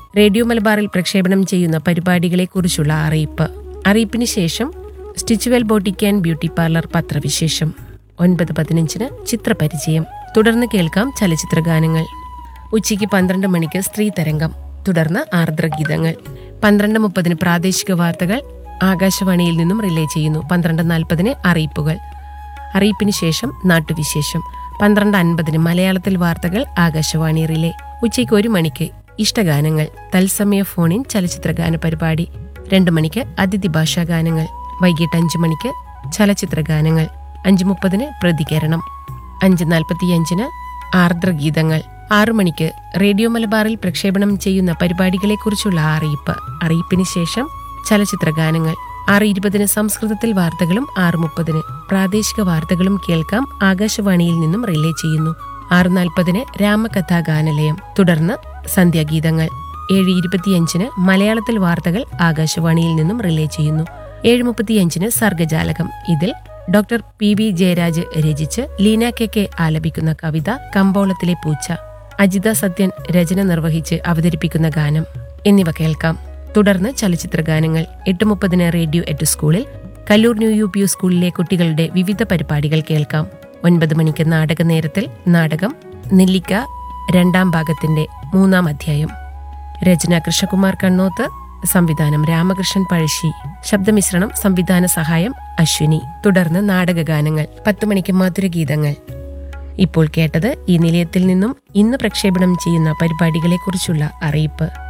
radio മലബാറിൽ പ്രക്ഷേപണം ചെയ്യുന്ന പരിപാടികളെക്കുറിച്ചുള്ള അറിയിപ്പ് അറിയിപ്പിന് ശേഷം Stitchuwell boutique and beauty parlour പത്രവിശേഷം ഒൻപത് പതിനഞ്ചിന് ചിത്രപരിചയം തുടർന്ന് കേൾക്കാം ചലച്ചിത്ര ഗാനങ്ങൾ ഉച്ചയ്ക്ക് പന്ത്രണ്ട് മണിക്ക് സ്ത്രീ തരംഗം തുടർന്ന് ആർദ്രഗീതങ്ങൾ പന്ത്രണ്ട് മുപ്പതിന് പ്രാദേശിക വാർത്തകൾ ആകാശവാണിയിൽ നിന്നും റിലേ ചെയ്യുന്നു പന്ത്രണ്ട് നാൽപ്പതിന് അറിയിപ്പുകൾ അറിയിപ്പിന് ശേഷം നാട്ടുവിശേഷം പന്ത്രണ്ട് അൻപതിന് മലയാളത്തിൽ വാർത്തകൾ ആകാശവാണി റിലേ ഉച്ചയ്ക്ക് ഒരു മണിക്ക് ഇഷ്ടഗാനങ്ങൾ തത്സമയ ഫോണിൻ ചലച്ചിത്ര ഗാന പരിപാടി രണ്ട് മണിക്ക് അതിഥി ഭാഷാ ഗാനങ്ങൾ വൈകിട്ട് അഞ്ചു മണിക്ക് ചലച്ചിത്ര ഗാനങ്ങൾ അഞ്ചു മുപ്പതിന് പ്രതികരണം അഞ്ച് നാൽപ്പത്തിയഞ്ചിന് ആർദ്രഗീതങ്ങൾ ആറു മണിക്ക് റേഡിയോ മലബാറിൽ പ്രക്ഷേപണം ചെയ്യുന്ന പരിപാടികളെക്കുറിച്ചുള്ള അറിയിപ്പ് അറിയിപ്പിന് ശേഷം ചലച്ചിത്ര ഗാനങ്ങൾ ആറ് ഇരുപതിന് സംസ്കൃതത്തിൽ വാർത്തകളും ആറ് മുപ്പതിന് പ്രാദേശിക വാർത്തകളും കേൾക്കാം ആകാശവാണിയിൽ നിന്നും റിലേ ചെയ്യുന്നു ആറ് നാൽപ്പതിന് രാമകഥാ ഗാനലയം തുടർന്ന് സന്ധ്യാഗീതങ്ങൾ ഏഴ് ഇരുപത്തിയഞ്ചിന് മലയാളത്തിൽ വാർത്തകൾ ആകാശവാണിയിൽ നിന്നും റിലേ ചെയ്യുന്നു ഏഴ് മുപ്പത്തിയഞ്ചിന് സർഗജാലകം ഇതിൽ ഡോക്ടർ പി വി ജയരാജ് രചിച്ച് ലീന കെ കെ ആലപിക്കുന്ന കവിത കമ്പോളത്തിലെ പൂച്ച അജിത സത്യൻ രചന നിർവഹിച്ച് അവതരിപ്പിക്കുന്ന ഗാനം എന്നിവ കേൾക്കാം തുടർന്ന് ചലച്ചിത്ര ഗാനങ്ങൾ എട്ട് മുപ്പതിന് റേഡിയോ എട്ട് സ്കൂളിൽ Kallur new U P U സ്കൂളിലെ കുട്ടികളുടെ വിവിധ പരിപാടികൾ കേൾക്കാം ഒൻപത് മണിക്ക് നാടക നേരത്തിൽ നാടകം നെല്ലിക്ക രണ്ടാം ഭാഗത്തിന്റെ മൂന്നാം അധ്യായം രചന കൃഷ്ണകുമാർ കണ്ണോത്ത് സംവിധാനം രാമകൃഷ്ണൻ പഴശ്ശി ശബ്ദമിശ്രണം സംവിധാന സഹായം അശ്വിനി തുടർന്ന് നാടകഗാനങ്ങൾ പത്തു മണിക്ക് മധുരഗീതങ്ങൾ ഇപ്പോൾ കേട്ടത് ഈ നിലയത്തിൽ നിന്നും ഇന്ന് പ്രക്ഷേപണം ചെയ്യുന്ന പരിപാടികളെക്കുറിച്ചുള്ള അറിയിപ്പ്